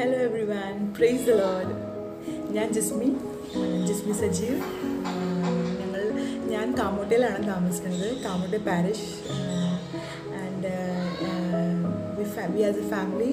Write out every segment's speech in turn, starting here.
hello everyone praise the Lord ഞാൻ ജിസ്മി ജിസ്മി സജീവ് ഞങ്ങൾ ഞാൻ കാമോട്ടയിലാണ് താമസിക്കുന്നത് Kamothe parish and we as a family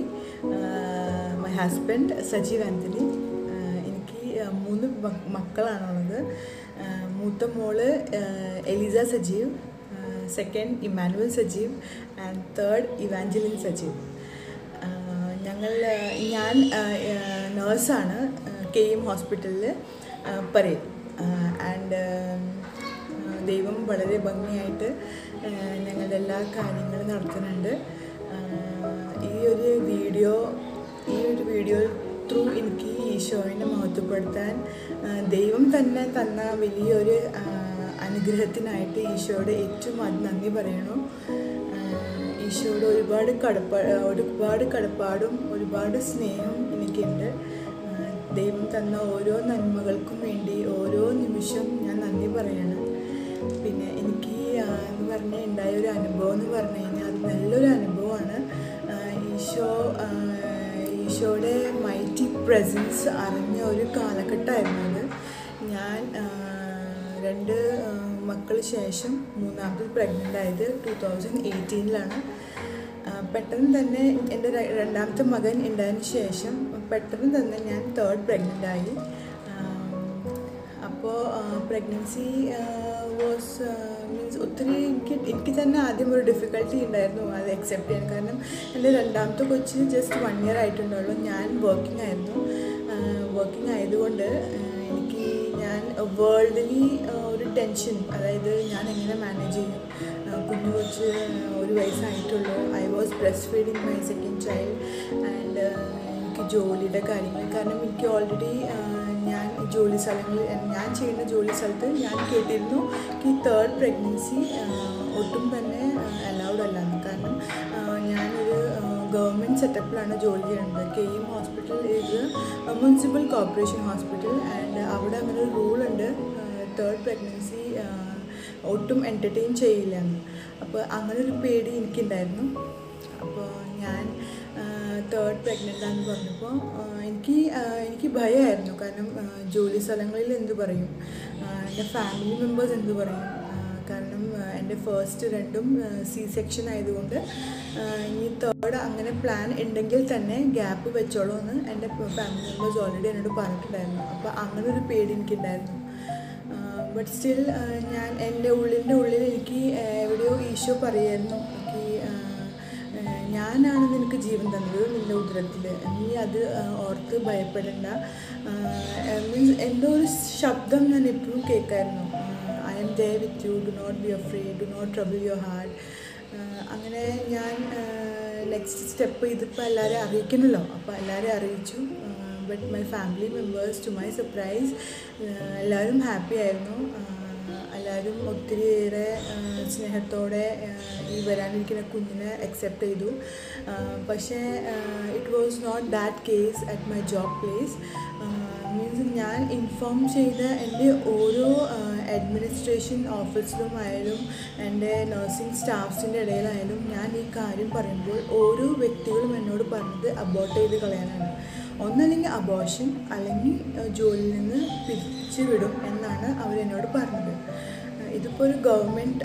my husband Sajeev Antony എനിക്ക് uh, മൂന്ന് മ- മക്കളാണുള്ളത് Uh, മൂത്ത മോള് uh, Eliza Sajeev second Emmanuel Sajeev and third Evangeline Sajeev ആഹ് ഞങ്ങൾ ആഹ് ഞാൻ നേഴ്സാണ് കെ എം ഹോസ്പിറ്റലിൽ പറയും ആൻഡ് ദൈവം വളരെ ഭംഗിയായിട്ട് ആഹ് ഞങ്ങളുടെ എല്ലാ കാര്യങ്ങളും നടത്തുന്നുണ്ട് ആഹ് ഈ ഒരു വീഡിയോ ഈ ഒരു വീഡിയോ ത്രൂ എനിക്ക് ഈശോനെ മഹത്വപ്പെടുത്താൻ ആഹ് ദൈവം തന്നെ തന്ന വലിയൊരു ആഹ് അനുഗ്രഹത്തിനായിട്ട് ഈശോയോട് ഏറ്റവും ആദ്യം നന്ദി പറയണു ആഹ് ഈശോയോട് ഒരുപാട് കടപ്പാ ഒരുപാട് കടപ്പാടും ഒരുപാട് സ്നേഹം എനിക്കുണ്ട് ആഹ് ദൈവം തന്ന ഓരോ നന്മകൾക്കും വേണ്ടി ഓരോ നിമിഷം ഞാൻ നന്ദി പറയണം പിന്നെ എനിക്ക് ആഹ് എന്ന് പറഞ്ഞാൽ ഉണ്ടായ ഒരു അനുഭവം എന്ന് പറഞ്ഞു കഴിഞ്ഞാൽ അത് നല്ലൊരു അനുഭവമാണ് ആഹ് ഈശോ ആഹ് ഈശോയുടെ മൈറ്റി പ്രസൻസ് അറിഞ്ഞ ഒരു കാലഘട്ടമായിരുന്നു അത് ഞാൻ ആഹ് രണ്ട് മക്കൾ ശേഷം മൂന്നാമത് പ്രഗ്നൻ്റ് ആയത് ടു തൗസൻഡ് എയ്റ്റീനിലാണ് പെട്ടെന്ന് തന്നെ എൻ്റെ ര- രണ്ടാമത്തെ മകൻ ഉണ്ടായതിന് ശേഷം പെട്ടെന്ന് തന്നെ ഞാൻ തേർഡ് പ്രഗ്നൻ്റ് ആയി അപ്പോൾ പ്രഗ്നൻസി വാസ് മീൻസ് ഒത്തിരി എനിക്ക് എനിക്ക് തന്നെ ആദ്യം ഒരു ഡിഫിക്കൽട്ടി ഉണ്ടായിരുന്നു അത് അക്സെപ്റ്റ് ചെയ്യാൻ കാരണം എൻ്റെ രണ്ടാമത്തെ കൊച്ച് ജസ്റ്റ് വൺ ഇയർ ആയിട്ടുണ്ടുള്ളൂ ഞാൻ വർക്കിംഗ് ആയിരുന്നു വർക്കിംഗ് ആയതുകൊണ്ട് ആഹ് എനിക്ക് ഞാൻ വേൾഡിലി ഒരു ടെൻഷൻ അതായത് ഞാൻ എങ്ങനെ മാനേജ് ചെയ്യും ആഹ് കുഞ്ഞു കൊച്ച് ഒരു വയസ്സായിട്ടുള്ളൂ I was breastfeeding my second child and എനിക്ക് ജോലിയുടെ കാര്യങ്ങൾ കാരണം എനിക്ക് ഓൾറെഡി ഞാൻ ജോലി സ്ഥലങ്ങളിൽ ഞാൻ ചെയ്യുന്ന ജോലി സ്ഥലത്ത് ഞാൻ കേട്ടിരുന്നു ഈ തേർഡ് പ്രഗ്നൻസി ഒട്ടും തന്നെ അലൗഡ് അല്ലാന്ന് കാരണം ആഹ് ഞാനൊരു ഗവൺമെൻറ് സെറ്റപ്പിലാണ് ജോലി ചെയ്യുന്നത് കെ എം ഹോസ്പിറ്റൽ ഇത് മുനിസിപ്പൽ കോർപ്പറേഷൻ ഹോസ്പിറ്റൽ ആൻഡ് അവിടെ അങ്ങനെ ഒരു റൂളുണ്ട് തേർഡ് പ്രഗ്നൻസി ഒട്ടും എൻ്റർടൈൻ ചെയ്യില്ല എന്ന് അപ്പോൾ അങ്ങനെ ഒരു പേടി എനിക്കുണ്ടായിരുന്നു അപ്പോൾ ഞാൻ തേർഡ് പ്രഗ്നൻ്റ് ആണെന്ന് പറഞ്ഞപ്പോൾ എനിക്ക് ആ, എനിക്ക് ഭയമായിരുന്നു കാരണം ആ, ജോലി സ്ഥലങ്ങളിൽ എന്ത് പറയും ആ, എൻ്റെ ഫാമിലി മെമ്പേഴ്സ് എന്ത് പറയും ആ, കാരണം ആ, എൻ്റെ ഫസ്റ്റ് രണ്ടും സി സെക്ഷൻ ആയതുകൊണ്ട് ആ, ഇനി തേർഡ് അങ്ങനെ പ്ലാൻ ഉണ്ടെങ്കിൽ തന്നെ ഗ്യാപ്പ് വെച്ചോളൂ എന്ന് എൻ്റെ ഫാമിലി മെമ്പേഴ്സ് ഓൾറെഡി എന്നോട് പറഞ്ഞിട്ടുണ്ടായിരുന്നു അപ്പോൾ അങ്ങനെ ഒരു പേടി എനിക്കുണ്ടായിരുന്നു ബട്ട് സ്റ്റിൽ ഞാൻ എൻ്റെ ഉള്ളിൻ്റെ ഉള്ളിൽ എനിക്ക് ആ, എവിടെയോ ഈശോ പറയായിരുന്നു എനിക്ക് ആ, ആ, ഞാനാണ് നിനക്ക് ജീവൻ തന്നത് നിൻ്റെ ഉദരത്തിൽ നീ അത് ആ, ഓർത്ത് ഭയപ്പെടേണ്ട മീൻസ് എന്തോ ഒരു ശബ്ദം ഞാൻ എപ്പോഴും കേൾക്കായിരുന്നു I'm there with you do not be afraid do not trouble your heart അങ്ങനെ ഞാൻ നെക്സ്റ്റ് സ്റ്റെപ്പ് ഇതിപ്പോൾ എല്ലാവരും അറിയിക്കണമല്ലോ അപ്പോൾ എല്ലാവരും അറിയിച്ചു but my family members to my surprise എല്ലാവരും ഹാപ്പി ആയിരുന്നു ആഹ് എല്ലാവരും ഒത്തിരിയേറെ ആഹ് സ്നേഹത്തോടെ ആഹ് ഈ വരാനിരിക്കുന്ന കുഞ്ഞിനെ അക്സെപ്റ്റ് ചെയ്തു ആഹ് പക്ഷേ it was not that case at my job place means ഞാൻ ഇൻഫോം ചെയ്ത എൻ്റെ ഓരോ അഡ്മിനിസ്ട്രേഷൻ ഓഫീസിലും ആയാലും എൻ്റെ നഴ്സിംഗ് സ്റ്റാഫ്സിൻ്റെ ഇടയിലായാലും ഞാൻ ഈ കാര്യം പറയുമ്പോൾ ഓരോ വ്യക്തികളും എന്നോട് പറഞ്ഞത് അബോർട്ട് ചെയ്ത് കളയാനാണ് ഒന്നല്ലെങ്കിൽ അബോഷൻ അല്ലെങ്കിൽ ഏഹ്, ജോലിയിൽ നിന്ന് പിരിച്ചു വിടും എന്നാണ് അവരെന്നോട് പറഞ്ഞത് ഏഹ്, ഇതിപ്പോൾ ഒരു ഗവൺമെൻറ്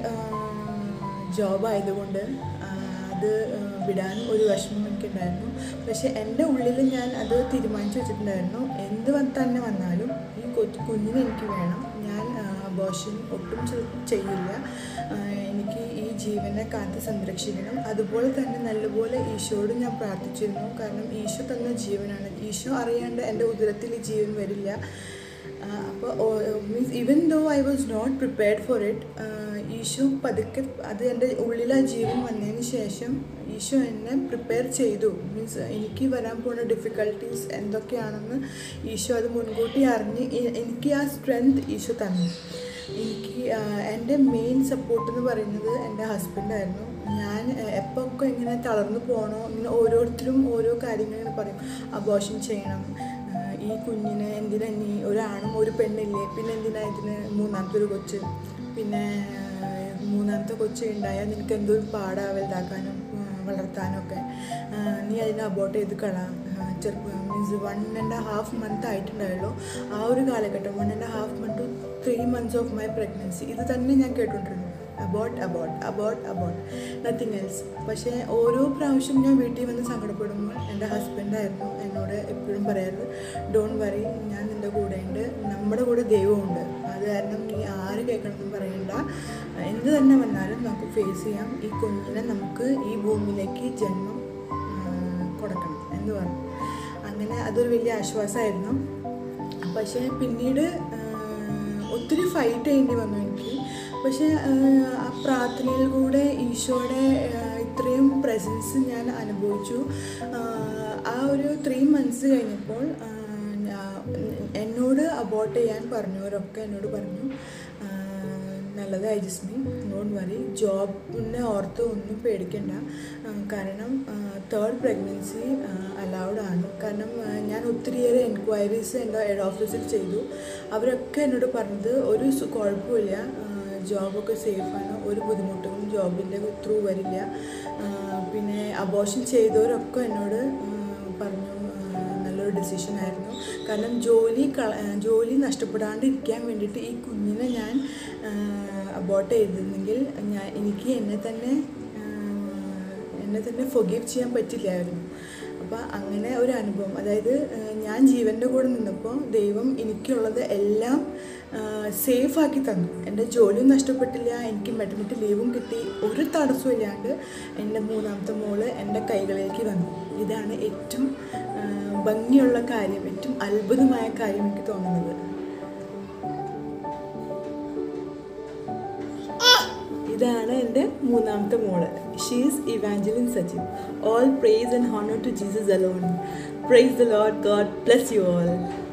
ജോബ് ആയതുകൊണ്ട് ആഹ്, അത് ഏഹ്, വിടാൻ ഒരു വിഷമം എനിക്കുണ്ടായിരുന്നു പക്ഷേ എൻ്റെ ഉള്ളിൽ ഞാൻ അത് തീരുമാനിച്ചു വെച്ചിട്ടുണ്ടായിരുന്നു എന്ത് വ- തന്നെ വന്നാലും ഈ കൊച്ചു കുഞ്ഞിനെ എനിക്ക് വേണം ഞാൻ അബോഷൻ ഒട്ടും ചെ- ചെയ്യില്ല ആഹ് എനിക്ക് ഈ ജീവനെ കാത്ത് സംരക്ഷിക്കണം അതുപോലെ തന്നെ നല്ലപോലെ ഈശോയോട് ഞാൻ പ്രാർത്ഥിച്ചിരുന്നു കാരണം ഈശോ തന്ന ജീവനാണ് ഈശോ അറിയാണ്ട് എൻ്റെ ഉദരത്തിൽ ഈ ജീവൻ വരില്ല അപ്പോൾ means even though I was not prepared for it Isho പതുക്കെ അത് എൻ്റെ ഉള്ളിൽ ആ ജീവൻ വന്നതിന് ശേഷം ഈശോ എന്നെ പ്രിപ്പയർ ചെയ്തു മീൻസ് എനിക്ക് വരാൻ പോകുന്ന ഡിഫിക്കൽട്ടീസ് എന്തൊക്കെയാണെന്ന് ഈശോ അത് മുൻകൂട്ടി അറിഞ്ഞ് എ- എനിക്ക് ആ സ്ട്രെങ്ത് ഈശോ തന്നു എനിക്ക് ആ, എൻ്റെ മെയിൻ സപ്പോർട്ട് എന്ന് പറയുന്നത് എൻ്റെ ഹസ്ബൻഡായിരുന്നു ഞാൻ എപ്പോൾ ഒക്കെ ഇങ്ങനെ തളർന്നു പോകണോ ഇങ്ങനെ ഓരോരുത്തരും ഓരോ കാര്യങ്ങൾ ഇങ്ങനെ പറയും അബോഷൻ ചെയ്യണം ആ, ഈ കുഞ്ഞിന് എന്തിനാ നീ ഒരാണും ഒരു പെണ്ണില്ലേ പിന്നെ എന്തിനാ ഇതിന് മൂന്നാമത്തെ ഒരു കൊച്ച് പിന്നെ ആ, മൂന്നാമത്തെ കൊച്ച് ഉണ്ടായാൽ നിനക്ക് എന്തോ ഒരു പാടാ വലുതാക്കാനും ആ, വളർത്താനും ഒക്കെ ആ, നീ അതിനെ അബോട്ട് ചെയ്ത് കളാം ചെറുപ്പം means one and half month ആയിട്ടുണ്ടായുള്ളൂ ആ ഒരു കാലഘട്ടം one and half month two three months of my pregnancy ഇത് തന്നെ ഞാൻ കേട്ടുകൊണ്ടിരുന്നു abort abort abort abort nothing else പക്ഷേ ഓരോ പ്രാവശ്യം ഞാൻ വീട്ടിൽ വന്ന് സങ്കടപ്പെടുമ്പോൾ എൻ്റെ ഹസ്ബൻഡായിരുന്നു എന്നോട് എപ്പോഴും പറയാറ് ഡോൺ വറി ഞാൻ നിൻ്റെ കൂടെ ഉണ്ട് നമ്മുടെ കൂടെ ദൈവമുണ്ട് അത് കാരണം നീ ആര് കേൾക്കണമെന്ന് പറയണ്ട എന്ത് തന്നെ വന്നാലും നമുക്ക് ഫേസ് ചെയ്യാം ഈ കുഞ്ഞിനെ നമുക്ക് ഈ ഭൂമിയിലേക്ക് ജന്മം ആ, കൊടുക്കണം എന്ന് പറഞ്ഞു അങ്ങനെ അതൊരു വലിയ ആശ്വാസമായിരുന്നു പക്ഷേ പിന്നീട് ആ, ഒത്തിരി ഫൈറ്റ് ചെയ്യേണ്ടി വന്നു എനിക്ക് പക്ഷേ ആ, ആ പ്രാർത്ഥനയിൽ കൂടെ ഈശോയുടെ ആ, ഇത്രയും പ്രസൻസ് ഞാൻ അനുഭവിച്ചു ആ, ആ ഒരു ത്രീ മന്ത്സ് കഴിഞ്ഞപ്പോൾ ആ, ഞാ- എന്നോട് അബോട്ട് ചെയ്യാൻ പറഞ്ഞവരൊക്കെ എന്നോട് പറഞ്ഞു ആ, നല്ലതായി ജിസ്മി ഡോണ്ട് വറി ജോബിനെ ഓർത്ത് ഒന്നും പേടിക്കണ്ട ആ, കാരണം തേർഡ് പ്രഗ്നൻസി അലൗഡ് ആണ് കാരണം ആ, ഞാൻ ഒത്തിരിയേറെ എൻക്വയറീസ് എൻ്റെ ഹെഡ് ഓഫീസിൽ ചെയ്തു അവരൊക്കെ എന്നോട് പറഞ്ഞത് ഒരു സു- കുഴപ്പമില്ല ആ, ജോബൊക്കെ സേഫാണ് ഒരു ബുദ്ധിമുട്ടും ജോബിൻ്റെ ത്രൂ വരില്ല ആ, പിന്നെ അബോഷൻ ചെയ്തവരൊക്കെ എന്നോട് ആ, പറഞ്ഞു ആ, നല്ലൊരു ഡിസിഷൻ ആയിരുന്നു കാരണം ജോലി കള ജോലി നഷ്ടപ്പെടാണ്ടിരിക്കാൻ വേണ്ടിയിട്ട് ഈ കുഞ്ഞിനെ ഞാൻ അബോട്ട് ചെയ്തിരുന്നെങ്കിൽ ഞാൻ എനിക്ക് എന്നെ തന്നെ ആ, എന്നെ തന്നെ ഫൊഗീവ് ചെയ്യാൻ പറ്റില്ലായിരുന്നു അപ്പോൾ അങ്ങനെ ഒരു അനുഭവം അതായത് ആ, ഞാൻ ജീവൻ്റെ കൂടെ നിന്നപ്പോൾ ദൈവം എനിക്കുള്ളത് എല്ലാം സേഫാക്കി തന്നു എൻ്റെ ജോലിയും നഷ്ടപ്പെട്ടില്ല എനിക്ക് മെറ്റർണിറ്റി ലീവും കിട്ടി ഒരു തടസ്സവും ഇല്ലാണ്ട് എൻ്റെ മൂന്നാമത്തെ മോള് എൻ്റെ കൈകളിലേക്ക് വന്നു ഇതാണ് ഏറ്റവും ആ, ഭംഗിയുള്ള കാര്യം ഏറ്റവും അത്ഭുതമായ കാര്യം എനിക്ക് തോന്നുന്നത് ഇതാണ് എൻ്റെ മൂന്നാമത്തെ മോള് she's Evangeline Sachin all praise and honour to Jesus alone praise the Lord God bless you all